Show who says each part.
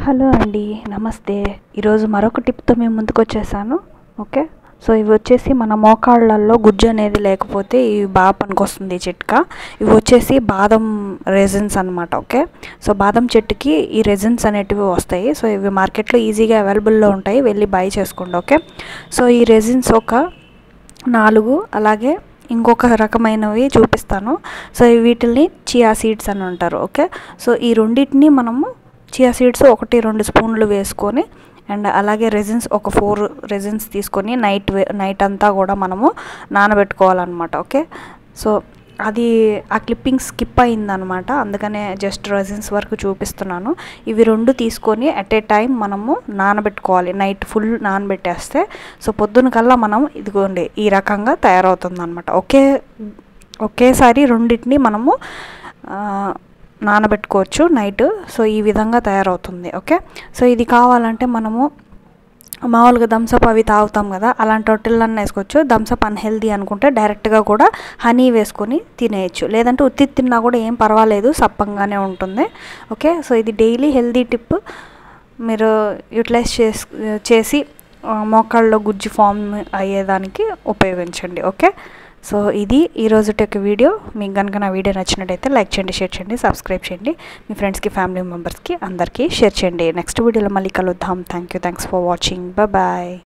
Speaker 1: hello అండి నమస్తే ఈరోజు మరొక టిప్తో మేము ముందుకు వచ్చేసాను ఓకే సో ఇవి వచ్చేసి మన మోకాళ్ళల్లో గుజ్జు అనేది లేకపోతే ఇవి బాగా పనికొస్తుంది ఈ చిట్కా ఇవి వచ్చేసి బాదం రెజిన్స్ అనమాట ఓకే సో బాదం చెట్టుకి ఈ రెజిన్స్ అనేటివి వస్తాయి సో ఇవి మార్కెట్లో ఈజీగా అవైలబుల్లో ఉంటాయి వెళ్ళి బై చేసుకోండి ఓకే సో ఈ రెజిన్స్ ఒక నాలుగు అలాగే ఇంకొక రకమైనవి చూపిస్తాను సో వీటిని చియా సీడ్స్ అని అంటారు ఓకే సో ఈ రెండింటిని మనము చియా సీడ్స్ ఒకటి రెండు స్పూన్లు వేసుకొని అండ్ అలాగే రెజిన్స్ ఒక ఫోర్ రెజిన్స్ తీసుకొని నైట్ నైట్ అంతా కూడా మనము నానబెట్టుకోవాలన్నమాట ఓకే సో అది ఆ క్లిప్పింగ్ స్కిప్ అయిందనమాట అందుకనే జస్ట్ రెజిన్స్ వరకు చూపిస్తున్నాను ఇవి రెండు తీసుకొని అట్ ఏ టైం మనము నానబెట్టుకోవాలి నైట్ ఫుల్ నానబెట్టేస్తే సో పొద్దున కల్లా మనం ఇదిగోండి ఈ రకంగా తయారవుతుంది అనమాట ఒకే ఒకేసారి రెండింటిని మనము నానబెట్టుకోవచ్చు నైట్ సో ఈ విధంగా తయారవుతుంది ఓకే సో ఇది కావాలంటే మనము మామూలుగా థమ్సప్ అవి తాగుతాం కదా అలాంటి రొట్టెలన్నా వేసుకోవచ్చు థమ్సప్ అన్హెల్దీ అనుకుంటే డైరెక్ట్గా కూడా హనీ వేసుకొని తినేయచ్చు లేదంటే ఉత్తి తిన్నా కూడా ఏం పర్వాలేదు సప్పంగానే ఉంటుంది ఓకే సో ఇది డైలీ హెల్దీ టిప్ మీరు యూటిలైజ్ చేసి చేసి మోకాళ్ళలో గుజ్జు ఫామ్ అయ్యేదానికి ఉపయోగించండి ఓకే సో ఇది ఈరోజు ఒక వీడియో మీకు కనుక నా వీడియో నచ్చినట్టయితే లైక్ చేయండి షేర్ చేయండి సబ్స్క్రైబ్ చేయండి మీ ఫ్రెండ్స్కి ఫ్యామిలీ మెంబర్స్కి అందరికీ షేర్ చేయండి నెక్స్ట్ వీడియోలో మళ్ళీ కలుద్దాం thank you thanks for watching bye